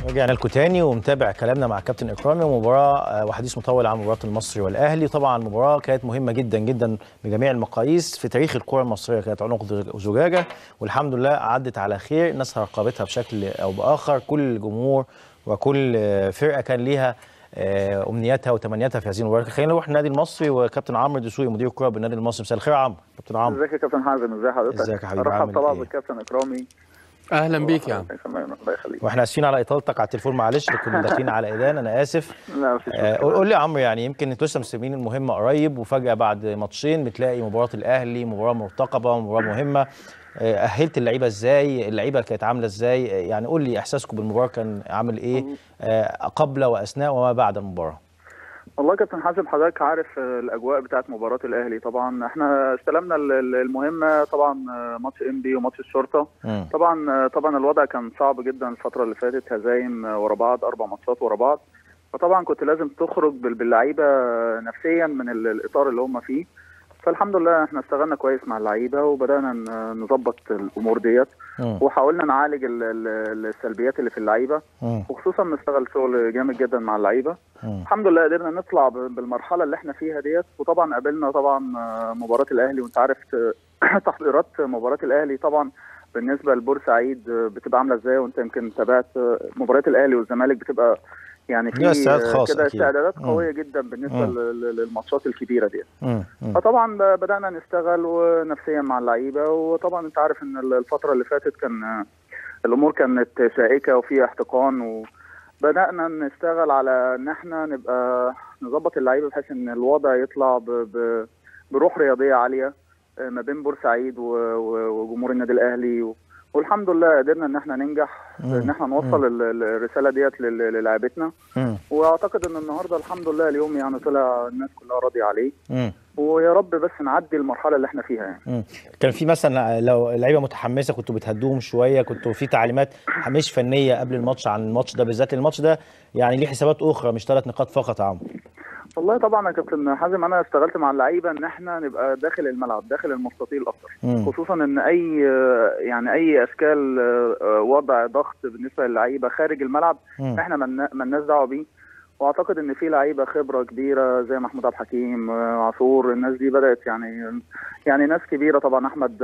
رجعنا لكم تاني ومتابع كلامنا مع كابتن اكرامي ومباراه وحديث مطول عن مباراه المصري والاهلي طبعا المباراه كانت مهمه جدا جدا بجميع المقاييس في تاريخ الكره المصريه كانت عنق زجاجه والحمد لله عدت على خير الناس راقبتها بشكل او باخر كل جمهور وكل فرقه كان ليها امنياتها وتمنياتها في هذه المباراه خلينا نروح النادي المصري وكابتن عمرو دسوقي مدير الكره بالنادي المصري مساء الخير يا عمرو كابتن عمرو ازيك يا كابتن حازم ازي حضرتك ازيك يا حبيبي ارحب طبعا بالكابتن اكرامي اهلا بيك يا عم الله يخليك واحنا اسفين على اطالتك على التليفون معلش كنا داخلين على اذان انا اسف لا مفيش آه قول لي يا عمرو يعني يمكن انتوا لسه مستلمين المهمه قريب وفجاه بعد ماتشين بتلاقي مباراه الاهلي مباراه مرتقبه مباراه مهمه آه اهلت اللعيبه ازاي اللعيبه كانت عامله ازاي يعني قول لي احساسكم بالمباراه كان عامل ايه آه قبل واثناء وما بعد المباراه والله يا كابتن حازم حضرتك عارف الاجواء بتاعت مباراه الاهلي طبعا احنا استلمنا المهمه طبعا ماتش ام بي وماتش الشرطه م. طبعا طبعا الوضع كان صعب جدا الفتره اللي فاتت هزايم ورا بعض اربع ماتشات ورا بعض فطبعا كنت لازم تخرج باللعيبه نفسيا من الاطار اللي هم فيه فالحمد لله احنا اشتغلنا كويس مع اللعيبه وبدانا نظبط الامور ديت وحاولنا نعالج السلبيات اللي في اللعيبه وخصوصا نشتغل شغل جامد جدا مع اللعيبه الحمد لله قدرنا نطلع بالمرحله اللي احنا فيها ديت وطبعا قابلنا طبعا مباراه الاهلي وانت عارف تحضيرات مباراه الاهلي طبعا بالنسبه لبورسعيد بتبقى عامله ازاي وانت يمكن تابعت مباريات الاهلي والزمالك بتبقى يعني في كده استعدادات قويه جدا بالنسبه للماتشات الكبيره دي فطبعا بدانا نشتغل ونفسيا مع اللعيبه وطبعا انت عارف ان الفتره اللي فاتت كان الامور كانت شائكه وفيها احتقان وبدانا نشتغل على ان احنا نبقى نظبط اللعيبه بحيث ان الوضع يطلع ب ب بروح رياضيه عاليه ما بين بورسعيد وجمهور النادي الاهلي والحمد لله قدرنا ان احنا ننجح ان احنا نوصل الرساله ديت للاعبتنا واعتقد ان النهارده الحمد لله اليوم يعني طلع الناس كلها راضيه عليه مم. ويا رب بس نعدي المرحله اللي احنا فيها يعني مم. كان في مثلا لو اللعيبه متحمسه كنتوا بتهدوهم شويه كنتوا في تعليمات مش فنيه قبل الماتش عن الماتش ده بالذات الماتش ده يعني ليه حسابات اخرى مش ثلاث نقاط فقط يا عمرو والله طبعا يا كابتن حازم انا اشتغلت مع اللعيبه ان احنا نبقى داخل الملعب داخل المستطيل اكتر مم. خصوصا ان اي يعني اي اشكال وضع ضغط بالنسبه للعيبه خارج الملعب مم. احنا مالناش دعوه بيه واعتقد ان في لعيبه خبره كبيره زي محمود عبد الحكيم عاشور الناس دي بدات يعني يعني ناس كبيره طبعا احمد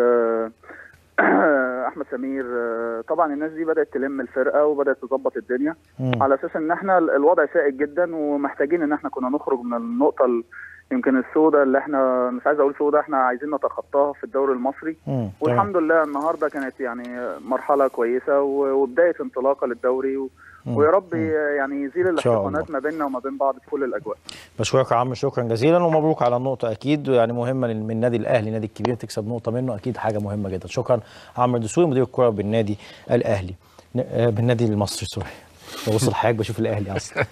احمد سمير طبعا الناس دي بدات تلم الفرقه وبدات تظبط الدنيا مم. على اساس ان احنا الوضع سائد جدا ومحتاجين ان احنا كنا نخرج من النقطه ال- يمكن السوداء اللي احنا مش عايز اقول سوداء احنا عايزين نتخطاها في الدوري المصري مم. والحمد لله النهارده كانت يعني مرحله كويسه و- وبدايه انطلاقه للدوري و... مم. ويا رب مم. يعني يزيل إن شاء الله. الاحتقانات ما بيننا وما بين بعض في كل الاجواء بشكرك يا عم شكرا جزيلا ومبروك على النقطة أكيد يعني مهمة من النادي الأهلي نادي الكبير تكسب نقطة منه أكيد حاجة مهمة جدا شكرا عمرو دسوقي مدير الكرة بالنادي الأهلي ن- آه، بالنادي المصري سوري بوصل حضرتك بشوف الأهلي أصلا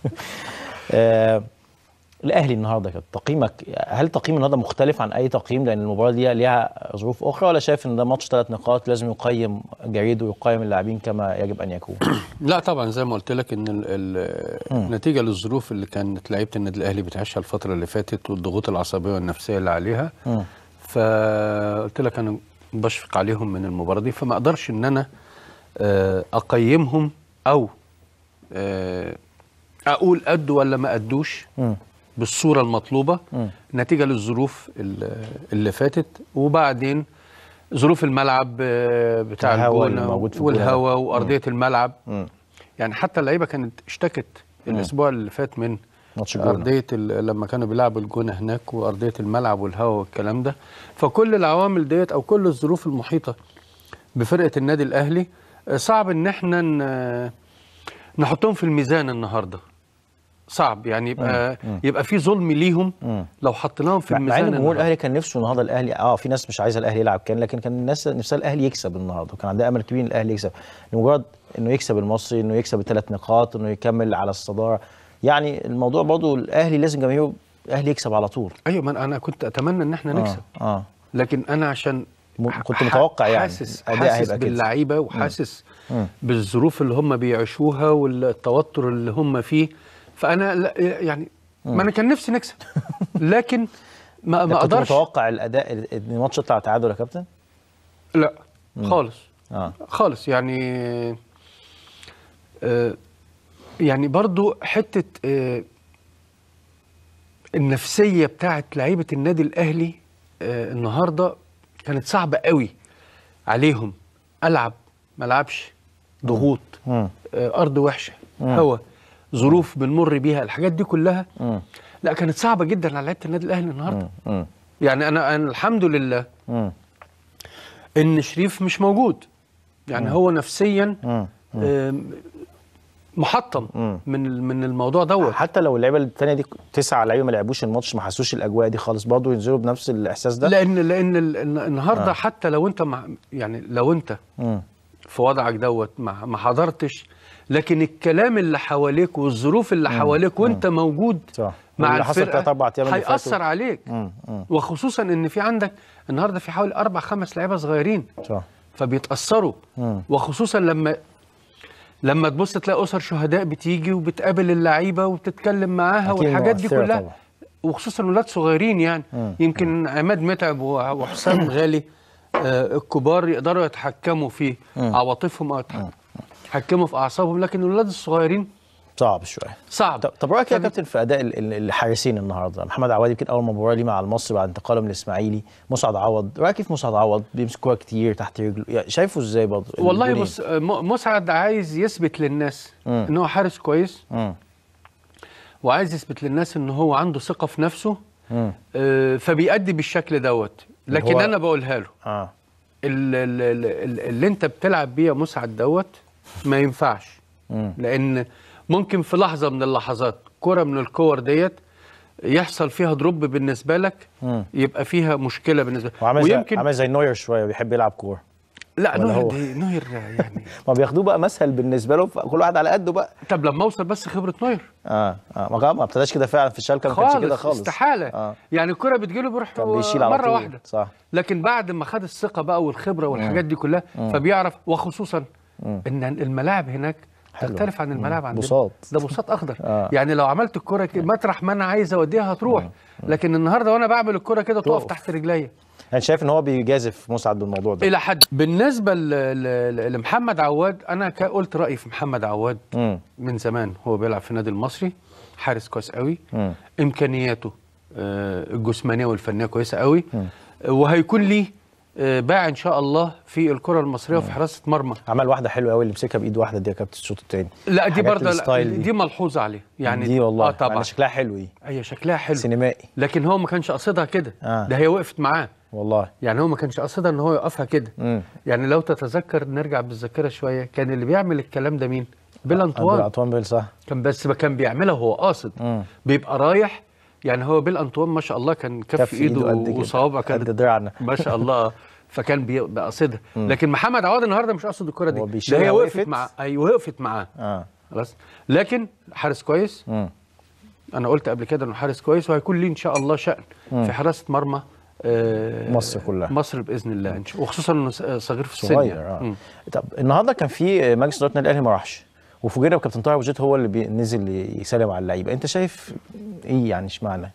آه، الأهلي النهارده كده تقييمك هل تقييم النهارده مختلف عن أي تقييم لأن المباراة دي ليها ظروف أخرى ولا شايف إن ده ماتش ثلاث نقاط لازم يقيم جريد ويقيم اللاعبين كما يجب أن يكون لا طبعا زي ما قلت لك ان ال- ال- النتيجه للظروف اللي كانت لعيبه النادي الاهلي بتعيشها الفتره اللي فاتت والضغوط العصبيه والنفسيه اللي عليها مم. فقلت لك انا بشفق عليهم من المباراه دي فما اقدرش ان انا آه، اقيمهم او آه، اقول ادوا ولا ما ادوش مم. بالصوره المطلوبه مم. نتيجه للظروف ال- اللي فاتت وبعدين ظروف الملعب آه، بتاع الهوا اللي الجونه موجود في الجونة ده. والهواء وارضيه الملعب مم. يعني حتى اللعيبه كانت اشتكت الاسبوع اللي فات من ماتش الجونة. ارضيه ال- لما كانوا بيلعبوا الجونه هناك وارضيه الملعب والهواء والكلام ده فكل العوامل ديت او كل الظروف المحيطه بفرقه النادي الاهلي آه، صعب ان احنا ن- نحطهم في الميزان النهارده صعب يعني يبقى يبقى في ظلم ليهم مم. لو حطيناهم في مع- مع الميزان ان جمهور النهاردة. الاهلي كان نفسه النهارده الاهلي اه في ناس مش عايزه الاهلي يلعب كان لكن كان الناس نفسها الاهلي يكسب النهارده وكان عندها امل كبير ان الاهلي يكسب لمجرد انه يكسب المصري انه يكسب الثلاث نقاط انه يكمل على الصداره يعني الموضوع برضه الاهلي لازم جماهيره الاهلي يكسب على طول ايوه ما أنا- انا كنت اتمنى ان احنا نكسب اه, آه. لكن انا عشان م- ح- كنت متوقع يعني حاسس الأداء حاسس هيبقى كده. باللعيبه وحاسس مم. بالظروف اللي هم بيعيشوها والتوتر اللي هم فيه فانا لا يعني ما انا كان نفسي نكسب لكن ما ما كنت اقدرش متوقع الاداء ان الماتش يطلع تعادل يا كابتن؟ لا خالص اه خالص يعني آه، يعني برضو حته آه، النفسيه بتاعت لعيبه النادي الاهلي آه، النهارده كانت صعبه قوي عليهم العب ما العبش ضغوط مم. آه، ارض وحشه هوا ظروف بنمر بيها الحاجات دي كلها مم. لا كانت صعبه جدا على لعيبه النادي الاهلي النهارده مم. يعني انا انا الحمد لله مم. ان شريف مش موجود يعني هو نفسيا مم. آم، محطم من ال- من الموضوع دوت حتى لو اللعيبه الثانيه دي تسعه لعيبه ما لعبوش الماتش ما حسوش الاجواء دي خالص برضه ينزلوا بنفس الاحساس ده لان لان ال- الن- النهارده حتى لو انت مع يعني لو انت مم. في وضعك دوت ما ما حضرتش لكن الكلام اللي حواليك والظروف اللي حواليك وانت موجود صح. مع واللي حصل الفرقه تلات أربع أيام اللي هيأثر فاتوا. عليك مم. مم. وخصوصا ان في عندك النهارده في حوالي اربع خمس لعيبه صغيرين صح فبيتأثروا مم. وخصوصا لما لما تبص تلاقي اسر شهداء بتيجي وبتقابل اللعيبه وبتتكلم معاها أكيد والحاجات دي مؤثرة كلها طبعا. وخصوصا ولاد صغيرين يعني مم. يمكن عماد متعب و- وحسام غالي آه، الكبار يقدروا يتحكموا في عواطفهم او يتح- يتحكموا في اعصابهم لكن الولاد الصغيرين صعب شويه صعب طب, طب رايك يا فب- كابتن في اداء ال- ال- الحارسين النهارده محمد عواد يمكن اول مباراه ليه مع المصري بعد انتقاله من الاسماعيلي مسعد عوض رايك كيف مسعد عوض بيمسك كوره كتير تحت رجله يعني شايفه ازاي برضه والله الجولين؟ بص آه، م- مسعد عايز يثبت للناس مم. ان هو حارس كويس مم. وعايز يثبت للناس ان هو عنده ثقه في نفسه مم. آه، فبيأدي بالشكل دوت لكن هو- انا بقولها له اه ال- ال- ال- ال- اللي انت بتلعب بيه يا مسعد دوت ما ينفعش مم. لان ممكن في لحظه من اللحظات كره من الكور ديت يحصل فيها دروب بالنسبه لك مم. يبقى فيها مشكله بالنسبه لك وعامل زي ويمكن عامل زي نوير شويه بيحب يلعب كوره لا ولا نوير هو؟ دي- نوير يعني ما بياخدوه بقى مسهل بالنسبه له كل واحد على قده بقى طب لما اوصل بس خبره نوير اه اه ما ما ابتداش كده فعلا في الشالكه ما كانش كده خالص خالص استحاله آه. يعني الكره بتجيله بيروح كان بيشيل على مره طول. واحده صح لكن بعد ما خد الثقه بقى والخبره والحاجات دي كلها فبيعرف وخصوصا ان الملاعب هناك حلو. تختلف عن الملاعب عندنا بساط. ده بساط اخضر آه. يعني لو عملت الكره كده مطرح ما انا عايز اوديها هتروح لكن النهارده وانا بعمل الكره كده تقف تقف. تحت رجليا يعني شايف ان هو بيجازف مسعد بالموضوع ده الى حد بالنسبه ل- ل- لمحمد عواد انا كا- قلت رايي في محمد عواد مم. من زمان هو بيلعب في النادي المصري حارس كويس قوي مم. امكانياته آه، الجسمانيه والفنيه كويسه قوي آه، وهيكون ليه آه، باع ان شاء الله في الكره المصريه وفي حراسه مرمى عمل واحده حلوه قوي اللي مسكها بايد واحده دي يا كابتن الشوط الثاني لا دي حاجات برضه الستايل لا دي. دي ملحوظه عليه يعني دي والله اه طبعا يعني شكلها حلو دي هي شكلها حلو سينمائي لكن هو ما كانش قاصدها كده آه. ده هي وقفت معاه والله يعني هو ما كانش قاصدها ان هو يوقفها كده مم. يعني لو تتذكر نرجع بالذاكره شويه كان اللي بيعمل الكلام ده مين بيل عبد انطوان العطوان بيل صح كان بس ما كان بيعملها وهو قاصد مم. بيبقى رايح يعني هو بيل انطوان ما شاء الله كان كف, كف ايده قد كده. وصوابعه قد كانت دراعنا ما شاء الله فكان بي- بيقصدها لكن محمد عواد النهارده مش قاصد الكره دي هو ده بيشيلها هي وقفت. وقفت مع اي وقفت معاه اه خلاص لكن حارس كويس مم. انا قلت قبل كده انه حارس كويس وهيكون ليه ان شاء الله شأن في حراسه مرمى آه، مصر كلها. مصر باذن الله إن شاء- وخصوصا انه س- صغير في السن صغير يعني. اه مم. طب النهارده كان في مجلس اداره النادي الاهلي ما راحش وفوجئنا بكابتن طاهر وجيت هو اللي بي- نزل يسلم على اللعيبه انت شايف ايه يعني اشمعنى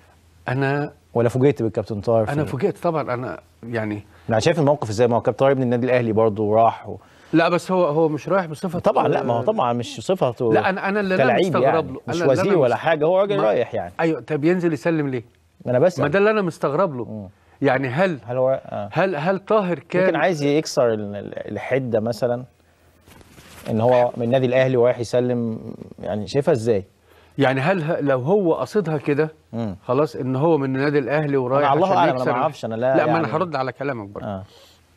انا ولا فوجئت بالكابتن طاهر في انا ال- فوجئت طبعا انا يعني انا شايف الموقف ازاي ما هو كابتن طاهر ابن النادي الاهلي برضه وراح و... لا بس هو هو مش رايح بصفه طبعا لا ما هو طبعا مش صفته لا انا انا اللي انا كلاعب مستغرب يعني له مش أنا اللي وزير أنا ولا مست- حاجه هو راجل ما- رايح يعني ايوه طب ينزل يسلم ليه؟ ما انا بسال ما ده اللي انا مستغرب له يعني هل هل هو آه. هل هل طاهر كان يمكن عايز يكسر ال- ال- الحده مثلا ان هو من النادي الاهلي ورايح يسلم يعني شايفها ازاي؟ يعني هل ه- لو هو قصدها كده مم. خلاص ان هو من النادي الاهلي ورايح أنا الله عشان أعلم، أنا يكسر ما أعرفش، أنا لا لا ما يعني- انا هرد على كلامك برضه اه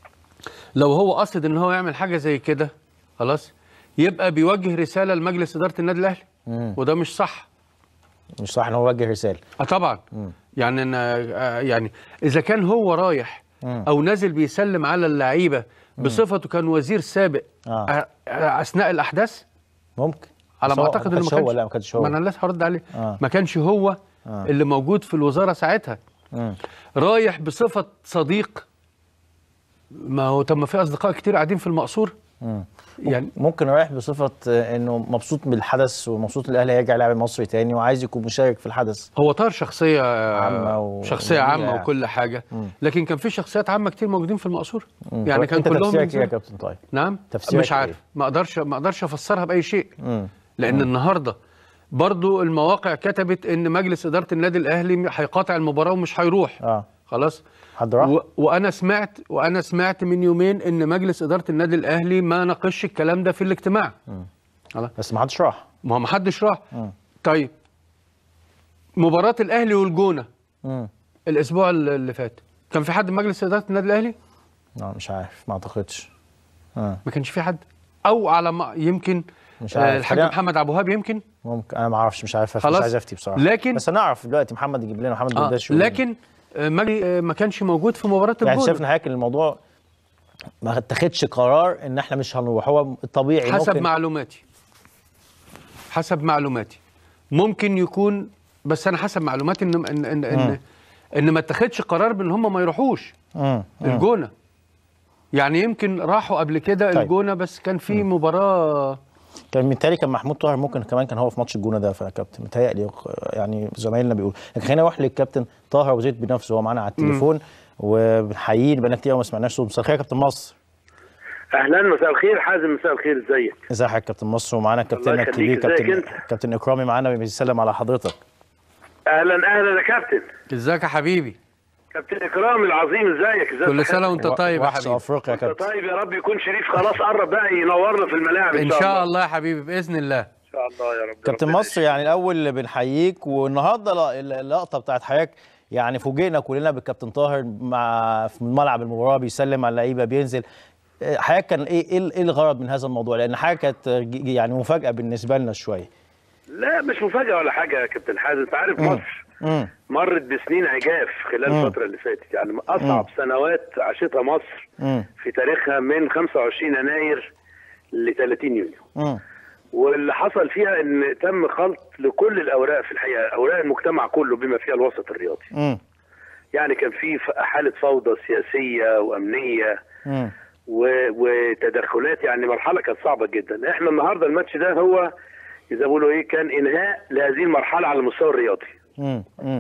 لو هو قصد ان هو يعمل حاجه زي كده خلاص يبقى بيوجه رساله لمجلس اداره النادي الاهلي مم. وده مش صح مش صح ان هو وجه رساله اه طبعا يعني انا آه يعني اذا كان هو رايح او نازل بيسلم على اللعيبه بصفته كان وزير سابق آه. آه، آه، اثناء الاحداث ممكن على بس ما هو- اعتقد انه كانش ما هو كانش لا ما كانش هو ما انا لسه هرد عليه آه. ما كانش هو آه. اللي موجود في الوزاره ساعتها مم. رايح بصفه صديق ما هو طب ما في اصدقاء كتير قاعدين في المقصور يعني ممكن رايح بصفه آه، انه مبسوط بالحدث ومبسوط الاهلي هيرجع لاعب مصري تاني وعايز يكون مشارك في الحدث هو طاهر شخصيه عامة و- شخصيه وجميلة عامه يعني. وكل حاجه لكن كان في شخصيات عامه كتير موجودين في المقصوره مم. يعني كان انت كلهم تفسيرك ايه يا ينزلوا. كابتن طيب نعم تفسيرك مش عارف إيه؟ ما اقدرش ما اقدرش افسرها باي شيء مم. لان النهارده برضو المواقع كتبت ان مجلس اداره النادي الاهلي هيقاطع المباراه ومش هيروح اه خلاص حد راح و... وانا سمعت وانا سمعت من يومين ان مجلس اداره النادي الاهلي ما ناقشش الكلام ده في الاجتماع خلاص بس ما حدش راح ما هو ما حدش راح مم. طيب مباراه الاهلي والجونه مم. الاسبوع اللي اللي فات كان في حد من مجلس اداره النادي الاهلي لا مش عارف ما اعتقدش اه ما كانش في حد او على ما يمكن مش آه، عارف. الحاج خلينا- محمد عبد الوهاب يمكن ممكن انا ما اعرفش مش عارف مش خلاص. عايز افتي بصراحه لكن- بس انا اعرف دلوقتي محمد يجيب لنا محمد آه. برداش يقول لنا. لكن آه، مجلس آه، ما كانش موجود في مباراه يعني الجونه شايف حضرتك ان الموضوع ما اتخذش قرار ان احنا مش هنروح هو الطبيعي حسب ممكن معلوماتي حسب معلوماتي ممكن يكون بس انا حسب معلوماتي ان ان ان, إن, إن ما اتخذش قرار بان هم ما يروحوش مم. مم. الجونه يعني يمكن راحوا قبل كده طيب. الجونه بس كان في مباراه كان متهيألي كان محمود طاهر ممكن كمان كان هو في ماتش الجونه ده يا كابتن متهيألي يعني زمايلنا بيقولوا لكن خلينا نروح للكابتن طاهر وزيد بنفسه هو معانا على التليفون وبنحييه بقالنا كتير أوي ما سمعناش صوت مساء الخير يا كابتن مصر اهلا مساء الخير حازم مساء الخير ازيك ازي حضرتك يا كابتن مصر ومعانا كابتننا الله الكبير يخليك، ازيك كابتن انت؟ كابتن اكرامي معانا بيسلم على حضرتك اهلا اهلا يا كابتن ازيك يا حبيبي كابتن اكرام العظيم ازيك ازيك كل سنه وانت و- طيب يا وحش حبيبي افريقيا يا انت كابتن طيب يا رب يكون شريف خلاص قرب بقى ينورنا في الملاعب ان شاء الله يا حبيبي باذن الله ان شاء الله يا رب كابتن ربنا مصر يعني الاول بنحييك والنهارده ل- اللقطه بتاعت حضرتك يعني فوجئنا كلنا بالكابتن طاهر مع في ملعب المباراه بيسلم على اللعيبه بينزل آه، حضرتك كان ايه ايه ايه الغرض من هذا الموضوع لان حاجه كانت آه، ج- يعني مفاجاه بالنسبه لنا شويه لا مش مفاجاه ولا حاجه يا كابتن حازم انت عارف مصر امم مرت بسنين عجاف خلال مم. الفتره اللي فاتت يعني اصعب سنوات عاشتها مصر امم في تاريخها من 25 يناير ل 30 يونيو امم واللي حصل فيها ان تم خلط لكل الاوراق في الحقيقه اوراق المجتمع كله بما فيها الوسط الرياضي امم يعني كان في ف- حاله فوضى سياسيه وامنيه امم و- وتدخلات يعني مرحله كانت صعبه جدا احنا النهارده الماتش ده هو اذا بيقولوا ايه كان انهاء لهذه المرحله على المستوى الرياضي امم امم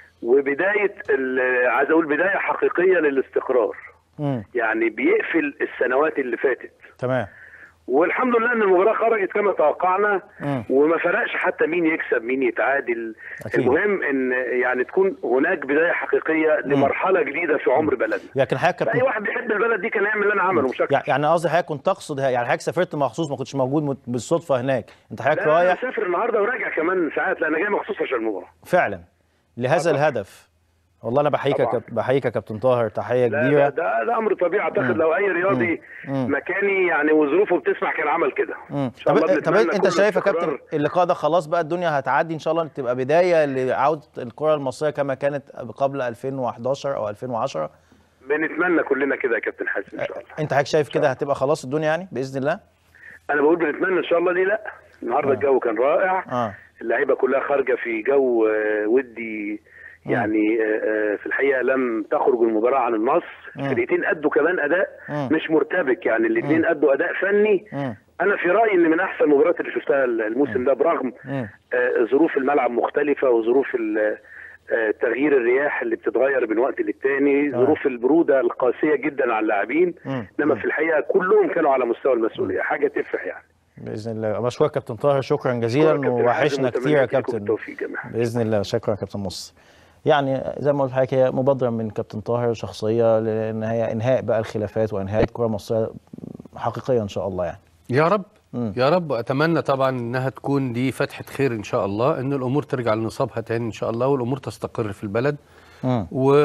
وبدايه ال- عايز اقول بدايه حقيقيه للاستقرار امم يعني بيقفل السنوات اللي فاتت تمام والحمد لله ان المباراه خرجت كما توقعنا مم. وما فرقش حتى مين يكسب مين يتعادل أكيد. المهم ان يعني تكون هناك بدايه حقيقيه لمرحله جديده في عمر بلدنا لكن حضرتك اي كابتن واحد بيحب البلد دي كان يعمل اللي انا عمله مش يع- اكتر يعني قصدي حضرتك كنت تقصد يعني حضرتك سافرت مخصوص ما كنتش موجود مت- بالصدفه هناك انت حضرتك لا انا رايح مسافر النهارده وراجع كمان ساعات لان جاي مخصوص عشان المباراه فعلا لهذا آه طبعاً. الهدف والله انا بحييك يا طبعاً. كاب- بحييك يا كابتن طاهر تحيه لا كبيره ده, ده, ده امر طبيعي اعتقد لو اي رياضي مم. مكاني يعني وظروفه بتسمح كان عمل كده مم. إن شاء طب الله طب بنتمنى انت كل شايف يا استقرار. كابتن اللقاء ده خلاص بقى الدنيا هتعدي ان شاء الله تبقى بدايه لعوده الكره المصريه كما كانت قبل 2011 او 2010 بنتمنى كلنا كده يا كابتن حسن ان شاء الله انت حضرتك شايف كده هتبقى خلاص الدنيا يعني باذن الله انا بقول بنتمنى ان شاء الله ليه لا النهارده الجو كان رائع اه اللعيبه كلها خارجه في جو آه، ودي يعني آه، آه، في الحقيقه لم تخرج المباراه عن النص الفرقتين ادوا كمان اداء مم. مش مرتبك يعني الاثنين ادوا اداء فني مم. انا في رايي ان من احسن المباريات اللي شفتها الموسم ده برغم مم. آه، ظروف الملعب مختلفه وظروف ال- آه، تغيير الرياح اللي بتتغير من وقت للتاني ظروف البروده القاسيه جدا على اللاعبين مم. انما في الحقيقه كلهم كانوا على مستوى المسؤوليه حاجه تفرح يعني باذن الله بشكرك كابتن طاهر شكرا شكراً جزيلا كابتن حازم، ووحشنا وأتمنى كتير يا لكم كابتن التوفيق جميعا باذن الله شكرا يا كابتن مصر يعني زي ما قلت لحضرتك هي مبادره من كابتن طاهر شخصيه لان هي انهاء بقى الخلافات وانهاء الكره المصريه حقيقيه ان شاء الله يعني يا رب مم. يا رب اتمنى طبعا انها تكون دي فتحه خير ان شاء الله ان الامور ترجع لنصابها تاني ان شاء الله والامور تستقر في البلد مم.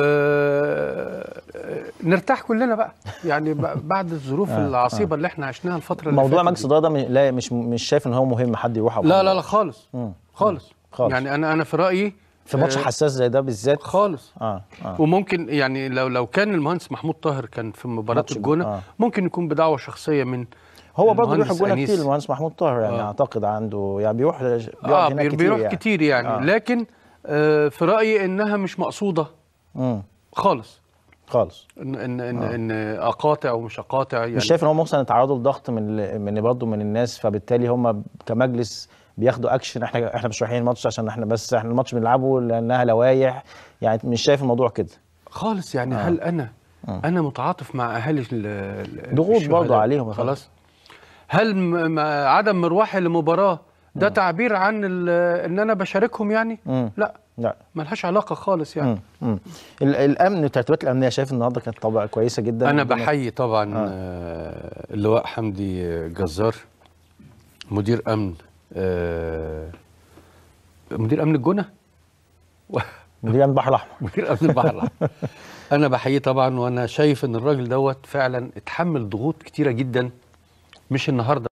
ونرتاح كلنا بقى يعني ب- بعد الظروف العصيبه اللي احنا عشناها الفتره اللي موضوع فاتت مجلس دي. الاداره ده م- لا مش مش شايف ان هو مهم حد يروح أو لا حد لا لا خالص مم. خالص خالص. يعني انا انا في رايي في ماتش آه، حساس زي ده بالذات خالص اه اه وممكن يعني لو لو كان المهندس محمود طاهر كان في مباراه ماتش الجونه آه. ممكن يكون بدعوه شخصيه من هو برضه بيروح المهندس الجونه أنيس. كتير المهندس محمود طاهر يعني آه. اعتقد عنده يعني بيروح بيقعد اه هناك بير- بيروح يعني. كتير يعني آه. لكن آه في رايي انها مش مقصوده مم. خالص خالص ان ان ان, إن اقاطع ومش اقاطع يعني مش شايف ان هم مثلا يتعرضوا لضغط من ال- من برضه من الناس فبالتالي هم كمجلس بياخدوا اكشن احنا احنا مش رايحين الماتش عشان احنا بس احنا الماتش بنلعبه لانها لوايح يعني مش شايف الموضوع كده خالص يعني هل انا انا متعاطف مع اهالي ال- ال- ضغوط الشهداء؟ برضه عليهم يا خلاص هل م- م- عدم مروحي لمباراه ده تعبير عن ال- ان انا بشاركهم يعني مم. لا لا ملهاش علاقه خالص يعني مم. مم. ال- الامن الترتيبات الامنيه شايف النهارده كانت طبعا كويسه جدا انا الدنيا- بحيي طبعا آه. اللواء حمدي جزار مدير امن آه مدير امن الجونه مدير البحر الاحمر مدير امن البحر الاحمر انا بحييه طبعا وانا شايف ان الراجل دوت فعلا اتحمل ضغوط كتيره جدا مش النهارده